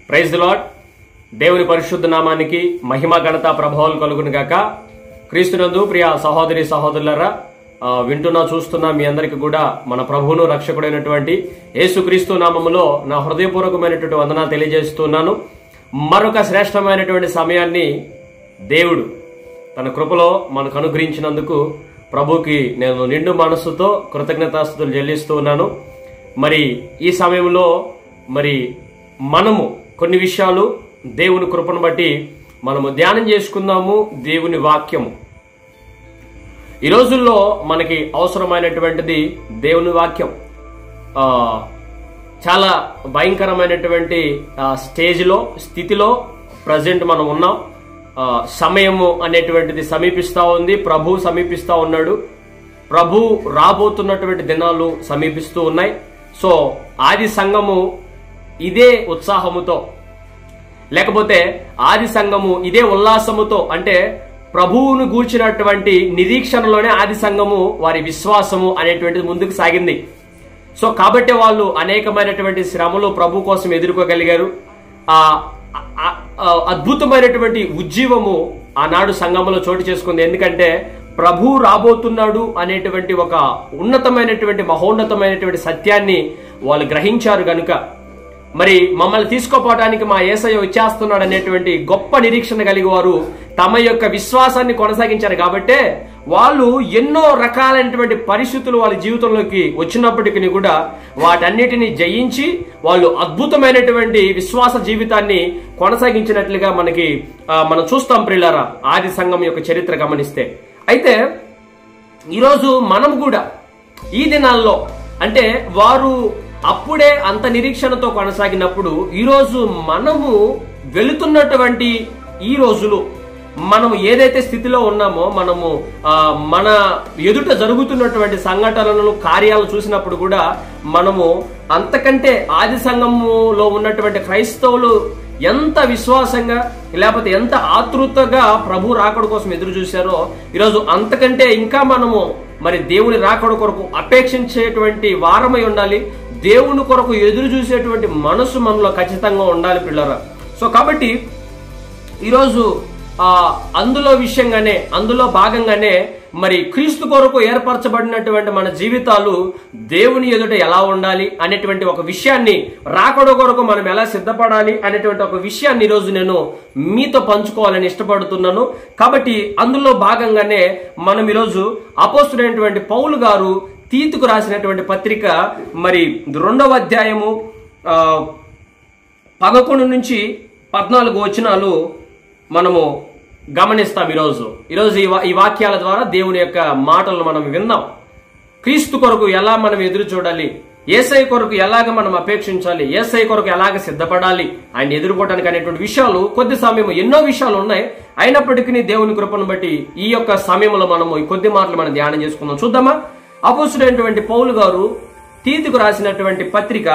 praise the lord దేవుని పరిశుద్ధ నామానికి మహిమ ఘనత ప్రభావాలు కలుగును గాక క్రీస్తునందు ప్రియ సహోదరి సహోదరులరా ఆ, వింటున్నా చూస్తున్నా మీ అందరికి కూడా మన ప్రభువును రక్షకుడైనటువంటి యేసుక్రీస్తు నామములో నా హృదయపూర్వకమైనటువంటి వందన తెలియజేస్తున్నాను మరొక శ్రేష్టమైనటువంటి సమయాన్ని దేవుడు తన కృపలో మనకు అనుగ్రహించినందుకు ప్రభుకి నేను నిండు మనస్సుతో కృతజ్ఞతాస్తుతులు చెల్లిస్తూ ఉన్నాను మరి ఈ సమయంలో మరి మనము కొన్ని విషయాలు దేవుని కృపను బట్టి మనము ధ్యానం చేసుకుందాము దేవుని వాక్యము ఈ రోజుల్లో మనకి అవసరమైనటువంటిది దేవుని వాక్యం ఆ, చాలా భయంకరమైనటువంటి ఆ, స్టేజ్లో స్థితిలో ప్రజెంట్ మనం ఉన్నాం ఆ, సమయము అనేటువంటిది సమీపిస్తా ఉంది ప్రభు సమీపిస్తా ఉన్నాడు ప్రభు రాబోతున్నటువంటి దినాలు సమీపిస్తూ ఉన్నాయి సో ఆది సంఘము ఇదే ఉత్సాహముతో లేకపోతే ఆది సంఘము ఇదే ఉల్లాసముతో అంటే ప్రభువును గూర్చినటువంటి నిరీక్షణలోనే ఆది సంఘము వారి విశ్వాసము అనేటువంటిది ముందుకు సాగింది సో కాబట్టి వాళ్ళు అనేకమైనటువంటి శ్రమలు ప్రభు కోసం ఎదుర్కోగలిగారు ఆ ఆ- ఆ అద్భుతమైనటువంటి ఉజ్జీవము ఆనాడు సంఘంలో చోటు చేసుకుంది ఎందుకంటే ప్రభు రాబోతున్నాడు అనేటువంటి ఒక ఉన్నతమైనటువంటి మహోన్నతమైనటువంటి సత్యాన్ని వాళ్ళు గ్రహించారు గనుక మరి మమ్మల్ని తీసుకోపోవడానికి మా ఏసయ్య వచ్చేస్తున్నాడు అనేటువంటి గొప్ప నిరీక్షణ కలిగి వారు తమ యొక్క విశ్వాసాన్ని కొనసాగించారు కాబట్టే వాళ్ళు ఎన్నో రకాలైనటువంటి పరిస్థితులు వాళ్ళ జీవితంలోకి వచ్చినప్పటికీ కూడా వాటన్నిటిని జయించి వాళ్ళు అద్భుతమైనటువంటి విశ్వాస జీవితాన్ని కొనసాగించినట్లుగా మనకి ఆ, మనం చూస్తాం ప్రిలారా ఆది సంఘం యొక్క చరిత్ర గమనిస్తే అయితే ఈరోజు మనం కూడా ఈ దినాల్లో అంటే వారు అప్పుడే అంత నిరీక్షణతో కొనసాగినప్పుడు ఈరోజు మనము వెళుతున్నటువంటి ఈ రోజులు మనము ఏదైతే స్థితిలో ఉన్నామో మనము ఆ, మన ఎదుట జరుగుతున్నటువంటి సంఘటనలను కార్యాలను చూసినప్పుడు కూడా మనము అంతకంటే ఆది సంఘములో ఉన్నటువంటి క్రైస్తవులు ఎంత విశ్వాసంగా లేకపోతే ఎంత ఆతృతగా ప్రభు రాకడ కోసం ఎదురు చూశారో ఈరోజు అంతకంటే ఇంకా మనము మరి దేవుని రాకడ కొరకు అపేక్షించేటువంటి వారమై ఉండాలి దేవుని కొరకు ఎదురు చూసేటువంటి మనసు మనలో ఖచ్చితంగా ఉండాలి పిల్లరా సో కాబట్టి ఈరోజు ఆ అందులో విషయంగానే అందులో భాగంగానే మరి క్రీస్తు కొరకు ఏర్పరచబడినటువంటి మన జీవితాలు దేవుని ఎదుట ఎలా ఉండాలి అనేటువంటి ఒక విషయాన్ని రాకడ కొరకు మనం ఎలా సిద్ధపడాలి అనేటువంటి ఒక విషయాన్ని ఈరోజు నేను మీతో పంచుకోవాలని ఇష్టపడుతున్నాను కాబట్టి అందులో భాగంగానే మనం ఈరోజు అపోస్తుడైనటువంటి పౌలు గారు తీతుకు రాసినటువంటి పత్రిక మరి రెండవ అధ్యాయము ఆ, పదకొండు నుంచి పద్నాలుగు వచనాలు మనము గమనిస్తాం ఈరోజు ఈరోజు ఈ వా- ఈ వాక్యాల ద్వారా దేవుని యొక్క మాటలను మనం విందాం క్రీస్తు కొరకు ఎలా మనం ఎదురు చూడాలి ఏసై కొరకు ఎలాగ మనం అపేక్షించాలి ఏసై కొరకు ఎలాగ సిద్ధపడాలి ఆయన ఎదుర్కోవడానికి అనేటువంటి విషయాలు కొద్ది సమయం ఎన్నో విషయాలు ఉన్నాయి అయినప్పటికీ దేవుని కృపను బట్టి ఈ యొక్క సమయంలో మనము ఈ కొద్ది మాటలు మనం ధ్యానం చేసుకుందాం చూద్దామా అపోసుడైనటువంటి పౌలు గారు తీతుకు రాసినటువంటి పత్రిక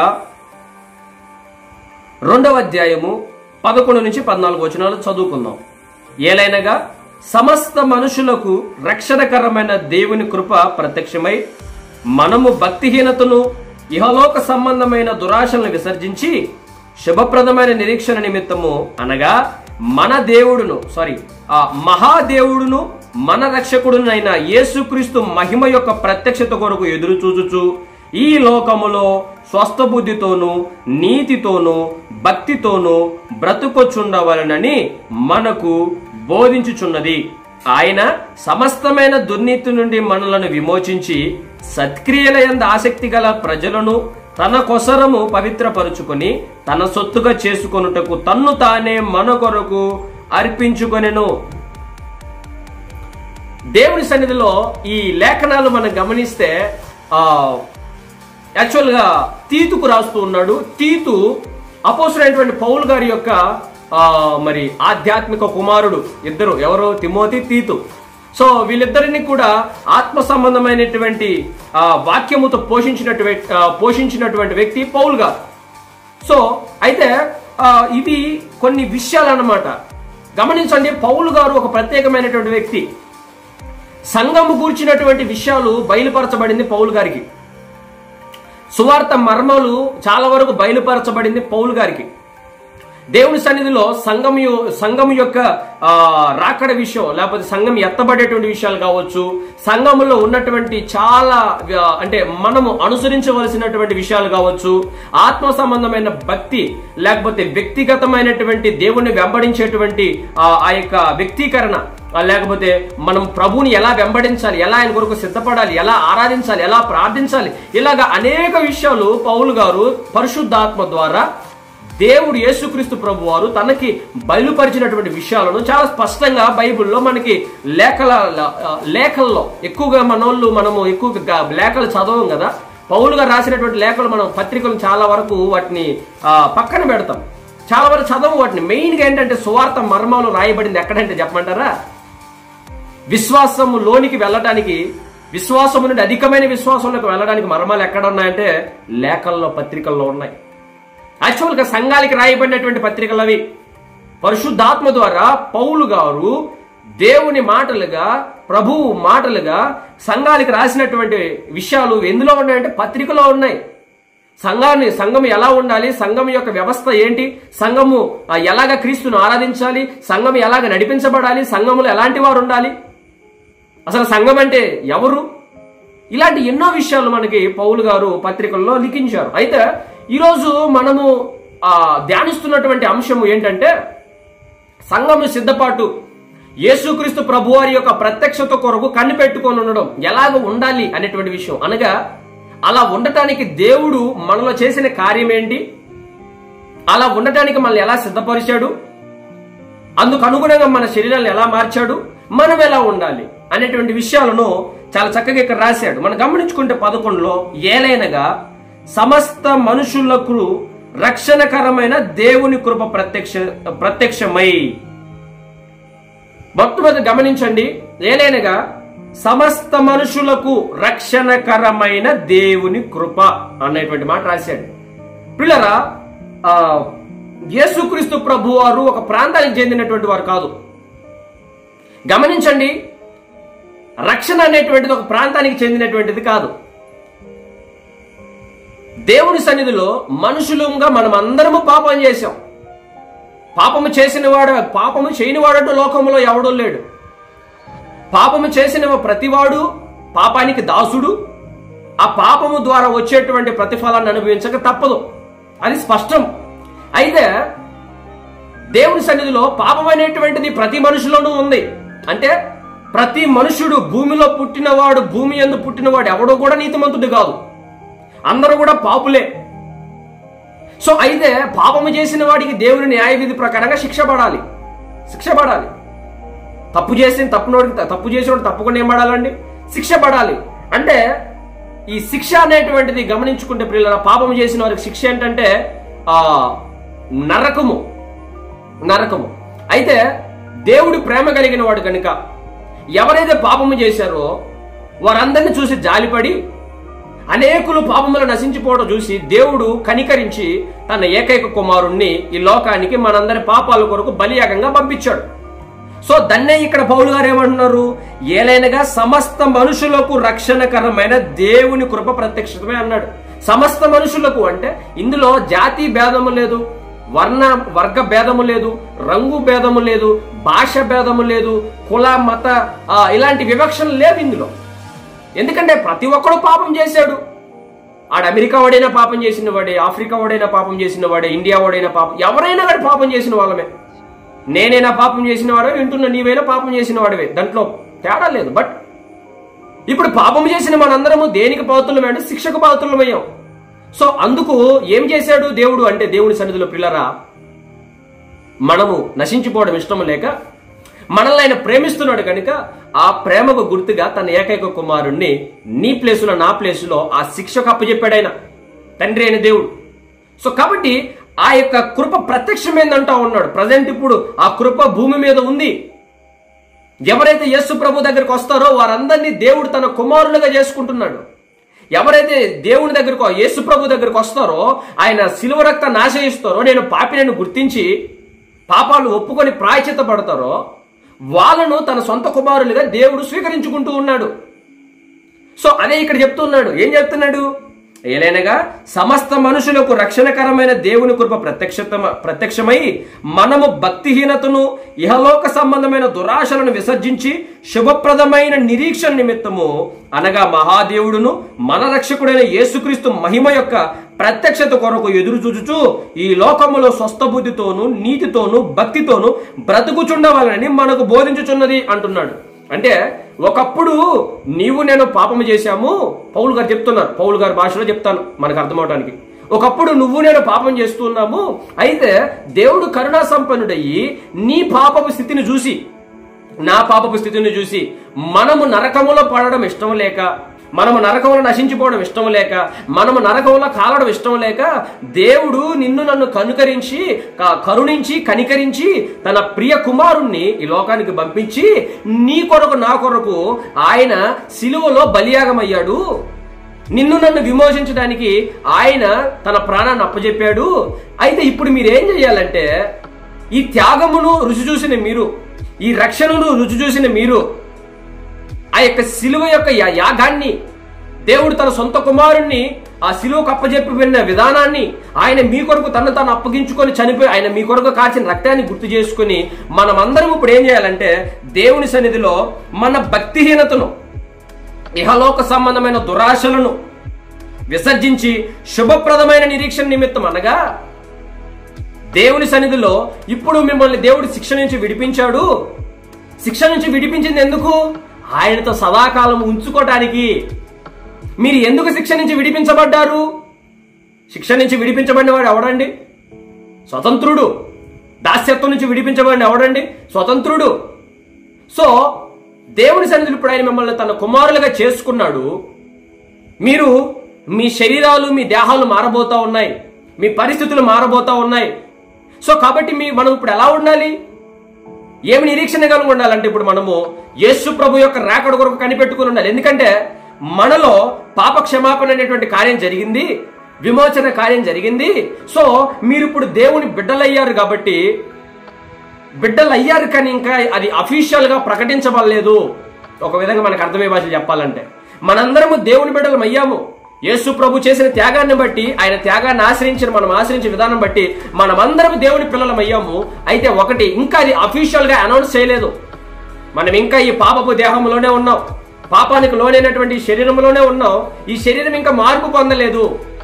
రెండవ అధ్యాయము పదకొండు నుంచి పద్నాలుగు వచనాలు చదువుకుందాం ఏలైనగా సమస్త మనుషులకు రక్షణకరమైన దేవుని కృప ప్రత్యక్షమై మనము భక్తిహీనతను ఇహలోక సంబంధమైన దురాశలను విసర్జించి శుభప్రదమైన నిరీక్షణ నిమిత్తము అనగా మన దేవుడును సారీ ఆ మహాదేవుడును మన రక్షకుడునైన యేసుక్రీస్తు మహిమ యొక్క ప్రత్యక్షత కొరకు ఎదురు చూచుచు ఈ లోకములో స్వస్థ బుద్ధితోనూ నీతితోనూ భక్తితోనూ బ్రతుకొచ్చుండవలనని మనకు బోధించుచున్నది ఆయన సమస్తమైన దుర్నీతి నుండి మనలను విమోచించి సత్క్రియల యందు ఆసక్తి గల ప్రజలను తన కొసరము పవిత్రపరుచుకొని తన సొత్తుగా చేసుకొనుటకు తన్ను తానే మన కొరకు అర్పించుకొనెను దేవుని సన్నిధిలో ఈ లేఖనాలు మనం గమనిస్తే ఆ యాక్చువల్గా తీతుకు రాస్తూ ఉన్నాడు తీతు అపోసుడైనటువంటి పౌల్ గారి యొక్క ఆ, మరి ఆధ్యాత్మిక కుమారుడు ఇద్దరు ఎవరు తిమోతి తీతు సో వీళ్ళిద్దరిని కూడా ఆత్మ సంబంధమైనటువంటి ఆ, వాక్యముతో పోషించినటువంటి ఆ, పోషించినటువంటి వ్యక్తి పౌల్ గారు సో అయితే ఆ, ఇవి కొన్ని విషయాలు అన్నమాట గమనించండి పౌలు గారు ఒక ప్రత్యేకమైనటువంటి వ్యక్తి సంఘము గూర్చినటువంటి విషయాలు బయలుపరచబడింది పౌలు గారికి సువార్త మర్మాలు చాలా వరకు బయలుపరచబడింది పౌలు గారికి దేవుని సన్నిధిలో సంఘం యొ- సంఘం యొక్క ఆ, రాకడ విషయం లేకపోతే సంఘం ఎత్తబడేటువంటి విషయాలు కావచ్చు సంఘంలో ఉన్నటువంటి చాలా ఆ, అంటే మనము అనుసరించవలసినటువంటి విషయాలు కావచ్చు ఆత్మ సంబంధమైన భక్తి లేకపోతే వ్యక్తిగతమైనటువంటి దేవుణ్ణి వెంబడించేటువంటి ఆ ఆ యొక్క వ్యక్తీకరణ ఆ, లేకపోతే మనం ప్రభువుని ఎలా వెంబడించాలి ఎలా ఆయన కొరకు సిద్ధపడాలి ఎలా ఆరాధించాలి ఎలా ప్రార్థించాలి ఇలాగా అనేక విషయాలు పౌలు గారు పరిశుద్ధాత్మ ద్వారా దేవుడు యేసుక్రీస్తు ప్రభు వారు తనకి బయలుపరిచినటువంటి విషయాలను చాలా స్పష్టంగా బైబిల్లో మనకి లేఖల లేఖల్లో ఎక్కువగా మనోళ్ళు మనము ఎక్కువగా లేఖలు చదవం కదా పౌలు గారు రాసినటువంటి లేఖలు మనం పత్రికలు చాలా వరకు వాటిని ఆ, పక్కన పెడతాం చాలా వరకు చదవం వాటిని మెయిన్గా ఏంటంటే సువార్త మర్మాలు రాయబడింది ఎక్కడంటే చెప్పమంటారా విశ్వాసము లోనికి వెళ్ళడానికి విశ్వాసము నుండి అధికమైన విశ్వాసంలోకి వెళ్ళడానికి మర్మాలు ఎక్కడ ఉన్నాయంటే లేఖల్లో పత్రికల్లో ఉన్నాయి యాక్చువల్గా సంఘాలకి రాయబడినటువంటి పత్రికలు అవి పరిశుద్ధాత్మ ద్వారా పౌలు గారు దేవుని మాటలుగా ప్రభువు మాటలుగా సంఘానికి రాసినటువంటి విషయాలు ఎందులో ఉన్నాయంటే పత్రికలో ఉన్నాయి సంఘాన్ని సంఘం ఎలా ఉండాలి సంఘం యొక్క వ్యవస్థ ఏంటి సంఘము ఆ, ఎలాగ క్రీస్తును ఆరాధించాలి సంఘం ఎలాగ నడిపించబడాలి సంఘములో ఎలాంటి వారు ఉండాలి అసలు సంఘం అంటే ఎవరు ఇలాంటి ఎన్నో విషయాలు మనకి పౌలు గారు పత్రికల్లో లిఖించారు అయితే ఈరోజు మనము ఆ, ధ్యానిస్తున్నటువంటి అంశము ఏంటంటే సంఘము సిద్ధపాటు యేసుక్రీస్తు ప్రభువారి యొక్క ప్రత్యక్షత కొరకు కనిపెట్టుకొని ఉండడం ఎలాగ ఉండాలి అనేటువంటి విషయం అనగా అలా ఉండటానికి దేవుడు మనలో చేసిన కార్యం ఏంటి అలా ఉండటానికి మనల్ని ఎలా సిద్ధపరిచాడు అందుకు అనుగుణంగా మన శరీరాన్ని ఎలా మార్చాడు మనం ఎలా ఉండాలి అనేటువంటి విషయాలను చాలా చక్కగా ఇక్కడ రాశాడు మనం గమనించుకుంటే పదకొండులో ఏలైనగా సమస్త మనుషులకు రక్షణకరమైన దేవుని కృప ప్రత్యక్ష ప్రత్యక్షమై మొట్టమొదటి గమనించండి ఏలైనగా సమస్త మనుషులకు రక్షణకరమైన దేవుని కృప అనేటువంటి మాట రాశాడు పిల్లరా ఆ, యేసుక్రీస్తు ప్రభు వారు ఒక ప్రాంతానికి చెందినటువంటి వారు కాదు గమనించండి రక్షణ అనేటువంటిది ఒక ప్రాంతానికి చెందినటువంటిది కాదు దేవుని సన్నిధిలో మనుషులుగా మనం అందరము పాపం చేశాం పాపము చేసిన వాడు పాపము చేయని వాడంటూ లోకంలో ఎవడూ లేడు పాపము చేసిన ప్రతివాడు పాపానికి దాసుడు ఆ పాపము ద్వారా వచ్చేటువంటి ప్రతిఫలాన్ని అనుభవించక తప్పదు అది స్పష్టం అయితే దేవుని సన్నిధిలో పాపం అనేటువంటిది ప్రతి మనుషులోనూ ఉంది అంటే ప్రతి మనుషుడు భూమిలో పుట్టినవాడు భూమి ఎందు పుట్టినవాడు ఎవడో కూడా నీతిమంతుడు కాదు అందరూ కూడా పాపులే సో అయితే పాపము చేసిన వాడికి దేవుని న్యాయ విధి ప్రకారంగా శిక్ష పడాలి శిక్ష పడాలి తప్పు చేసిన తప్పునోడికి తప్పు చేసినోడు తప్పకుండా ఏం పడాలండి శిక్ష పడాలి అంటే ఈ శిక్ష అనేటువంటిది గమనించుకుంటే పిల్లల పాపం చేసిన వారికి శిక్ష ఏంటంటే ఆ నరకము నరకము అయితే దేవుడు ప్రేమ కలిగిన వాడు కనుక ఎవరైతే పాపము చేశారో వారందరిని చూసి జాలిపడి అనేకులు పాపములు నశించిపోవడం చూసి దేవుడు కనికరించి తన ఏకైక కుమారుణ్ణి ఈ లోకానికి మనందరి పాపాల కొరకు బలియాగంగా పంపించాడు సో దన్నే ఇక్కడ పౌలు గారు ఏమంటున్నారు ఏలైనగా సమస్త మనుషులకు రక్షణకరమైన దేవుని కృప ప్రత్యక్షతమే అన్నాడు సమస్త మనుషులకు అంటే ఇందులో జాతి భేదము లేదు వర్ణ వర్గ భేదము లేదు రంగు భేదము లేదు భాష భేదము లేదు కుల మత ఆ, ఇలాంటి వివక్షలు లేవు ఇందులో ఎందుకంటే ప్రతి ఒక్కడు పాపం చేశాడు ఆడ అమెరికా వాడైనా పాపం చేసిన వాడే ఆఫ్రికా వాడైనా పాపం చేసిన వాడే ఇండియా వాడైనా పాపం ఎవరైనా కూడా పాపం చేసిన వాళ్ళమే నేనైనా పాపం చేసిన వాడే వింటున్నా నీవైనా పాపం చేసిన వాడివే దాంట్లో తేడా లేదు బట్ ఇప్పుడు పాపం చేసిన మనందరము దేనికి పాత్రలమే శిక్షకు పాత్రలమయ్యాం సో అందుకు ఏం చేశాడు దేవుడు అంటే దేవుని సన్నిధిలో పిల్లరా మనము నశించిపోవడం ఇష్టం లేక మనల్ని ఆయన ప్రేమిస్తున్నాడు కనుక ఆ ప్రేమకు గుర్తుగా తన ఏకైక కుమారుణ్ణి నీ ప్లేసులో నా ప్లేసులో ఆ శిక్షకు అప్పచెప్పాడు ఆయన తండ్రి అయిన దేవుడు సో కాబట్టి ఆ యొక్క కృప ప్రత్యక్షమైందంటా ఉన్నాడు ప్రజెంట్ ఇప్పుడు ఆ కృప భూమి మీద ఉంది ఎవరైతే యేసు ప్రభు దగ్గరికి వస్తారో వారందరినీ దేవుడు తన కుమారులుగా చేసుకుంటున్నాడు ఎవరైతే దేవుని దగ్గరకు యేసు ప్రభు దగ్గరకు వస్తారో ఆయన శిలువ రక్తాన్ని ఆశ్రయిస్తారో నేను పాపినని గుర్తించి పాపాలు ఒప్పుకొని ప్రాయచిత పడతారో వాళ్ళను తన సొంత కుమారులుగా దేవుడు స్వీకరించుకుంటూ ఉన్నాడు సో అదే ఇక్కడ చెప్తున్నాడు ఏం చెప్తున్నాడు ఏలైనగా సమస్త మనుషులకు రక్షణకరమైన దేవుని కృప ప్రత్యక్షత ప్రత్యక్షమై మనము భక్తిహీనతను ఇహలోక సంబంధమైన దురాశలను విసర్జించి శుభప్రదమైన నిరీక్షణ నిమిత్తము అనగా మహాదేవుడును మన రక్షకుడైన యేసుక్రీస్తు మహిమ యొక్క ప్రత్యక్షత కొరకు ఎదురు చూచుచు ఈ లోకములో స్వస్థ బుద్ధితోను నీతితోను భక్తితోను బ్రతుకుచుండవాలని మనకు బోధించుచున్నది అంటున్నాడు అంటే ఒకప్పుడు నీవు నేను పాపము చేశాము పౌలు గారు చెప్తున్నారు పౌలు గారి భాషలో చెప్తాను మనకు అర్థమవడానికి ఒకప్పుడు నువ్వు నేను పాపం చేస్తున్నాము అయితే దేవుడు కరుణా సంపన్నుడయ్యి నీ పాపపు స్థితిని చూసి నా పాపపు స్థితిని చూసి మనము నరకములో పడడం ఇష్టం లేక మనము నరకంలో నశించిపోవడం ఇష్టం లేక మనము నరకంలో కాలడం ఇష్టం లేక దేవుడు నిన్ను నన్ను కనుకరించి క- కరుణించి కనికరించి తన ప్రియ కుమారుణ్ణి ఈ లోకానికి పంపించి నీ కొరకు నా కొరకు ఆయన సిలువలో బలియాగమయ్యాడు నిన్ను నన్ను విమోచించడానికి ఆయన తన ప్రాణాన్ని అప్పజెప్పాడు అయితే ఇప్పుడు మీరు ఏం చేయాలంటే ఈ త్యాగమును రుచి చూసిన మీరు ఈ రక్షణను రుచి చూసిన మీరు ఆ యొక్క సిలువ యొక్క యా- యాగాన్ని దేవుడు తన సొంత కుమారుణ్ణి ఆ సిలువకు అప్పజెప్పి విన్న విధానాన్ని ఆయన మీ కొరకు తను తాను అప్పగించుకొని చనిపోయి ఆయన మీ కొరకు కాచిన రక్తాన్ని గుర్తు చేసుకుని మనమందరం ఇప్పుడు ఏం చేయాలంటే దేవుని సన్నిధిలో మన భక్తిహీనతను ఇహలోక సంబంధమైన దురాశలను విసర్జించి శుభప్రదమైన నిరీక్షణ నిమిత్తం అనగా దేవుని సన్నిధిలో ఇప్పుడు మిమ్మల్ని దేవుడు శిక్ష నుంచి విడిపించాడు శిక్ష నుంచి విడిపించింది ఎందుకు ఆయనతో సదాకాలం ఉంచుకోవటానికి మీరు ఎందుకు శిక్ష నుంచి విడిపించబడ్డారు శిక్ష నుంచి విడిపించబడిన వాడు ఎవడండి స్వతంత్రుడు దాస్యత్వం నుంచి విడిపించబడిన ఎవడండి స్వతంత్రుడు సో దేవుని సన్నిధిలో ఇప్పుడు ఆయన మిమ్మల్ని తన కుమారులుగా చేసుకున్నాడు మీరు మీ శరీరాలు మీ దేహాలు మారబోతా ఉన్నాయి మీ పరిస్థితులు మారబోతా ఉన్నాయి సో కాబట్టి మీ మనం ఇప్పుడు ఎలా ఉండాలి ఏమి నిరీక్షణ కలిగి ఉండాలంటే ఇప్పుడు మనము యేసు ప్రభు యొక్క రాకడ కొరకు కనిపెట్టుకుని ఉండాలి ఎందుకంటే మనలో పాప క్షమాపణ అనేటువంటి కార్యం జరిగింది విమోచన కార్యం జరిగింది సో మీరు ఇప్పుడు దేవుని బిడ్డలయ్యారు కాబట్టి బిడ్డలు అయ్యారు కానీ ఇంకా అది అఫీషియల్ గా ప్రకటించబడలేదు ఒక విధంగా మనకు అర్థమయ్యే భాష చెప్పాలంటే మనందరము దేవుని బిడ్డలం అయ్యాము యేసు ప్రభు చేసిన త్యాగాన్ని బట్టి ఆయన త్యాగాన్ని ఆశ్రయించిన మనం ఆశ్రయించిన విధానం బట్టి మనమందరం దేవుని పిల్లలం అయ్యాము అయితే ఒకటి ఇంకా అది అఫీషియల్ గా అనౌన్స్ చేయలేదు మనం ఇంకా ఈ పాపపు దేహంలోనే ఉన్నాం పాపానికి లోనైనటువంటి ఈ శరీరంలోనే ఉన్నాం ఈ శరీరం ఇంకా మార్పు పొందలేదు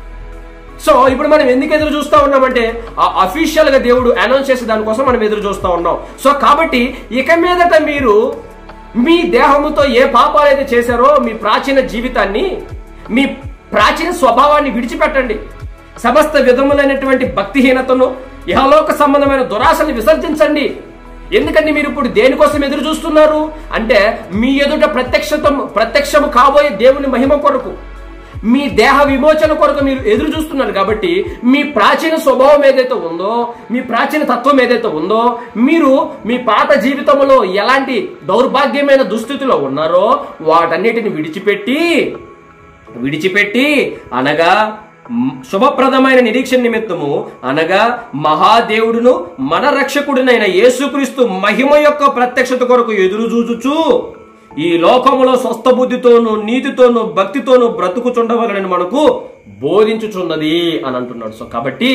సో ఇప్పుడు మనం ఎందుకు ఎదురు చూస్తా ఉన్నామంటే ఆ అఫీషియల్ గా దేవుడు అనౌన్స్ చేసే దానికోసం మనం ఎదురు చూస్తా ఉన్నాం సో కాబట్టి ఇక మీదట మీరు మీ దేహముతో ఏ పాపాలు అయితే చేశారో మీ ప్రాచీన జీవితాన్ని మీ ప్రాచీన స్వభావాన్ని విడిచిపెట్టండి సమస్త విధములైనటువంటి భక్తిహీనతను ఇహలోక సంబంధమైన దురాశని విసర్జించండి ఎందుకంటే మీరు ఇప్పుడు దేనికోసం ఎదురు చూస్తున్నారు అంటే మీ ఎదుట ప్రత్యక్షత ప్రత్యక్షము కాబోయే దేవుని మహిమ కొరకు మీ దేహ విమోచన కొరకు మీరు ఎదురు చూస్తున్నారు కాబట్టి మీ ప్రాచీన స్వభావం ఏదైతే ఉందో మీ ప్రాచీన తత్వం ఏదైతే ఉందో మీరు మీ పాత జీవితంలో ఎలాంటి దౌర్భాగ్యమైన దుస్థితిలో ఉన్నారో వాటన్నిటిని విడిచిపెట్టి విడిచిపెట్టి అనగా మ్, శుభప్రదమైన నిరీక్షణ నిమిత్తము అనగా మహాదేవుడును మన రక్షకుడినైన యేసుక్రీస్తు మహిమ యొక్క ప్రత్యక్షత కొరకు ఎదురు చూచుచు ఈ లోకములో స్వస్థ బుద్ధితోను నీతితోను భక్తితోను బ్రతుకుచుండవలనని మనకు బోధించుచున్నది అని అంటున్నాడు సో కాబట్టి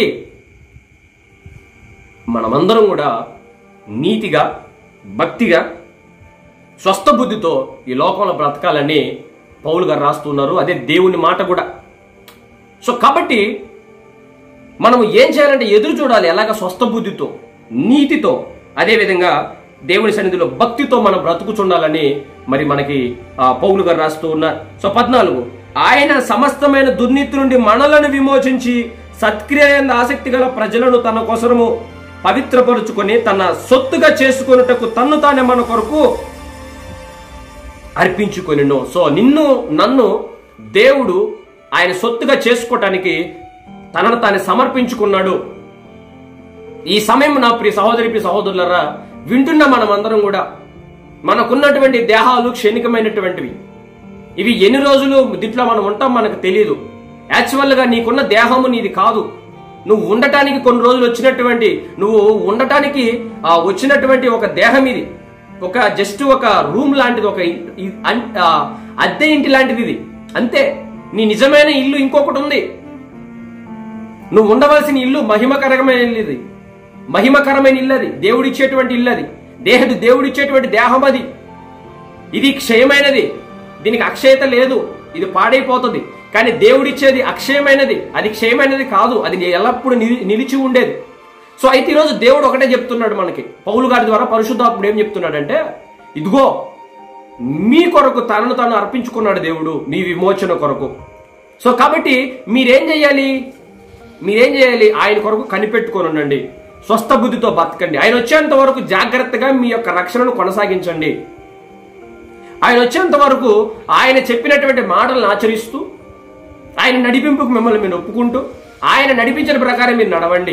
మనమందరం కూడా నీతిగా భక్తిగా స్వస్థ బుద్ధితో ఈ లోకంలో బ్రతకాలని పౌలు గారు రాస్తున్నారు అదే దేవుని మాట కూడా సో కాబట్టి మనం ఏం చేయాలంటే ఎదురు చూడాలి ఎలాగ స్వస్థ బుద్ధితో నీతితో అదేవిధంగా దేవుని సన్నిధిలో భక్తితో మనం బ్రతుకుచుండాలని మరి మనకి ఆ, పౌలు గారు రాస్తూ ఉన్నారు సో పద్నాలుగు ఆయన సమస్తమైన దుర్నీతి నుండి మనలను విమోచించి సత్క్రియ యందు ఆసక్తి గల ప్రజలను తన కోసము పవిత్రపరుచుకొని తన సొత్తుగా చేసుకొనుటకు తన్ను తానే మన కొరకు అర్పించుకొనిను సో నిన్ను నన్ను దేవుడు ఆయన సొత్తుగా చేసుకోవటానికి తనను తాను సమర్పించుకున్నాడు ఈ సమయం నా ప్రియ సహోదరి ప్రియ సహోదరులరా వింటున్న మనమందరం కూడా మనకున్నటువంటి దేహాలు క్షణికమైనటువంటివి ఇవి ఎన్ని రోజులు దీంట్లో మనం ఉంటాం మనకు తెలియదు యాక్చువల్ గా నీకున్న దేహము నీది కాదు నువ్వు ఉండటానికి కొన్ని రోజులు వచ్చినటువంటి నువ్వు ఉండటానికి ఆ వచ్చినటువంటి ఒక దేహం ఇది ఒక జస్ట్ ఒక రూమ్ లాంటిది ఒక ఇ- ఇ- అన్- ఆ, అద్దె ఇంటి లాంటిది ఇది అంతే నీ నిజమైన ఇల్లు ఇంకొకటి ఉంది నువ్వు ఉండవలసిన ఇల్లు మహిమకరమైన ఇల్లు ఇది మహిమకరమైన ఇల్లు అది దేవుడిచ్చేటువంటి ఇల్లు అది దేహడు దేవుడిచ్చేటువంటి దేహం అది ఇది క్షయమైనది దీనికి అక్షయత లేదు ఇది పాడైపోతుంది కానీ దేవుడిచ్చేది అక్షయమైనది అది క్షయమైనది కాదు అది ఎల్లప్పుడూ నిలి- నిలిచి ఉండేది సో అయితే ఈరోజు దేవుడు ఒకటే చెప్తున్నాడు మనకి పౌలు గారి ద్వారా పరిశుద్ధాత్ముడు ఏం చెప్తున్నాడంటే ఇదిగో మీ కొరకు తనను తాను అర్పించుకున్నాడు దేవుడు మీ విమోచన కొరకు సో కాబట్టి మీరేం చేయాలి మీరేం చేయాలి ఆయన కొరకు కనిపెట్టుకొని ఉండండి స్వస్థ బుద్ధితో బతకండి ఆయన వచ్చేంత వరకు జాగ్రత్తగా మీ యొక్క రక్షణను కొనసాగించండి ఆయన వచ్చేంత వరకు ఆయన చెప్పినటువంటి మాటలను ఆచరిస్తూ ఆయన నడిపింపుకు మిమ్మల్ని మీరు ఒప్పుకుంటూ ఆయన నడిపించిన ప్రకారం మీరు నడవండి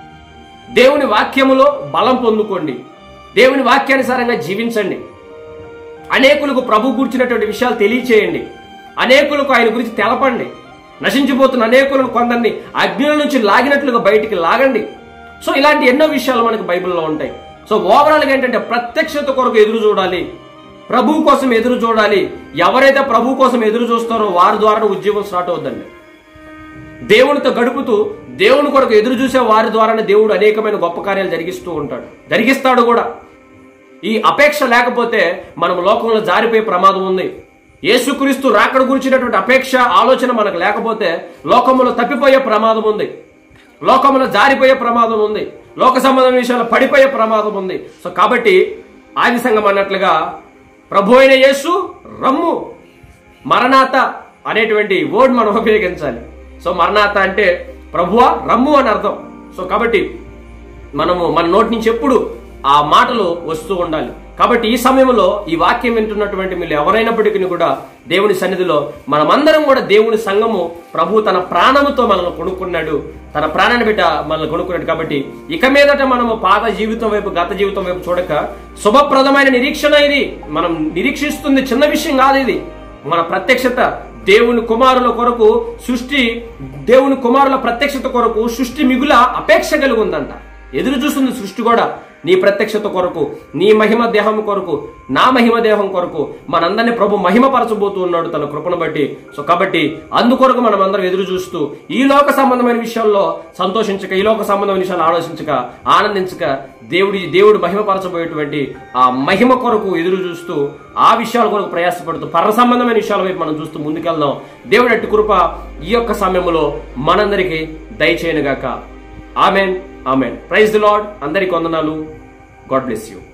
దేవుని వాక్యములో బలం పొందుకోండి దేవుని వాక్యానుసారంగా జీవించండి అనేకులకు ప్రభు కూర్చున్నటువంటి విషయాలు తెలియచేయండి అనేకులకు ఆయన గురించి తెలపండి నశించిపోతున్న అనేకులను కొందరిని అగ్నిల నుంచి లాగినట్లుగా బయటికి లాగండి సో ఇలాంటి ఎన్నో విషయాలు మనకి బైబిల్లో ఉంటాయి సో ఓవరాల్ గా ఏంటంటే ప్రత్యక్షత కొరకు ఎదురు చూడాలి ప్రభు కోసం ఎదురు చూడాలి ఎవరైతే ప్రభు కోసం ఎదురు చూస్తారో వారి ద్వారా ఉద్యోగం స్టార్ట్ అవుద్దండి దేవునితో గడుపుతూ దేవుని కొరకు ఎదురు చూసే వారి ద్వారానే దేవుడు అనేకమైన గొప్ప కార్యాలు జరిగిస్తూ ఉంటాడు జరిగిస్తాడు కూడా ఈ అపేక్ష లేకపోతే మనం లోకంలో జారిపోయే ప్రమాదం ఉంది యేసుక్రీస్తు రాకడ గురించినటువంటి అపేక్ష ఆలోచన మనకు లేకపోతే లోకంలో తప్పిపోయే ప్రమాదం ఉంది లోకంలో జారిపోయే ప్రమాదం ఉంది లోక సంబంధమైన విషయాలు పడిపోయే ప్రమాదం ఉంది సో కాబట్టి ఆది సంఘం అన్నట్లుగా ప్రభు అయిన యేసు రమ్ము మరణాత అనేటువంటి వర్డ్ మనం ఉపయోగించాలి సో మరణాత అంటే ప్రభువా రమ్ము అని అర్థం సో కాబట్టి మనము మన నోటి నుంచి ఎప్పుడు ఆ మాటలు వస్తూ ఉండాలి కాబట్టి ఈ సమయంలో ఈ వాక్యం వింటున్నటువంటి మీరు ఎవరైనప్పటికీ కూడా దేవుని సన్నిధిలో మనమందరం కూడా దేవుని సంఘము ప్రభు తన ప్రాణముతో మనల్ని కొనుక్కున్నాడు తన ప్రాణాన్ని బిడ్డ మనల్ని కొనుక్కున్నాడు కాబట్టి ఇక మీదట మనము పాత జీవితం వైపు గత జీవితం వైపు చూడక శుభప్రదమైన నిరీక్షణ ఇది మనం నిరీక్షిస్తుంది చిన్న విషయం కాదు ఇది మన ప్రత్యక్షత దేవుని కుమారుల కొరకు సృష్టి దేవుని కుమారుల ప్రత్యక్షత కొరకు సృష్టి మిగుల అపేక్ష కలిగి ఉందంట ఎదురు చూస్తుంది సృష్టి కూడా నీ ప్రత్యక్షత కొరకు నీ మహిమ దేహం కొరకు నా మహిమ దేహం కొరకు మనందరినీ ప్రభు మహిమపరచబోతూ ఉన్నాడు తన కృపను బట్టి సో కాబట్టి అందుకొరకు మనం అందరం ఎదురు చూస్తూ ఈ లోక సంబంధమైన విషయాల్లో సంతోషించక ఈ లోక సంబంధమైన విషయాలు ఆలోచించక ఆనందించక దేవుడి దేవుడు మహిమపరచబోయేటువంటి ఆ మహిమ కొరకు ఎదురు చూస్తూ ఆ విషయాల కొరకు ప్రయాసపడుతూ పర సంబంధమైన విషయాల వైపు మనం చూస్తూ ముందుకెళ్దాం దేవుడి అట్టి కృప ఈ యొక్క సమయంలో మనందరికీ దయచేయనుగాక amen amen praise the Lord అందరికి వందనాలు గాడ్ బ్లెస్ యూ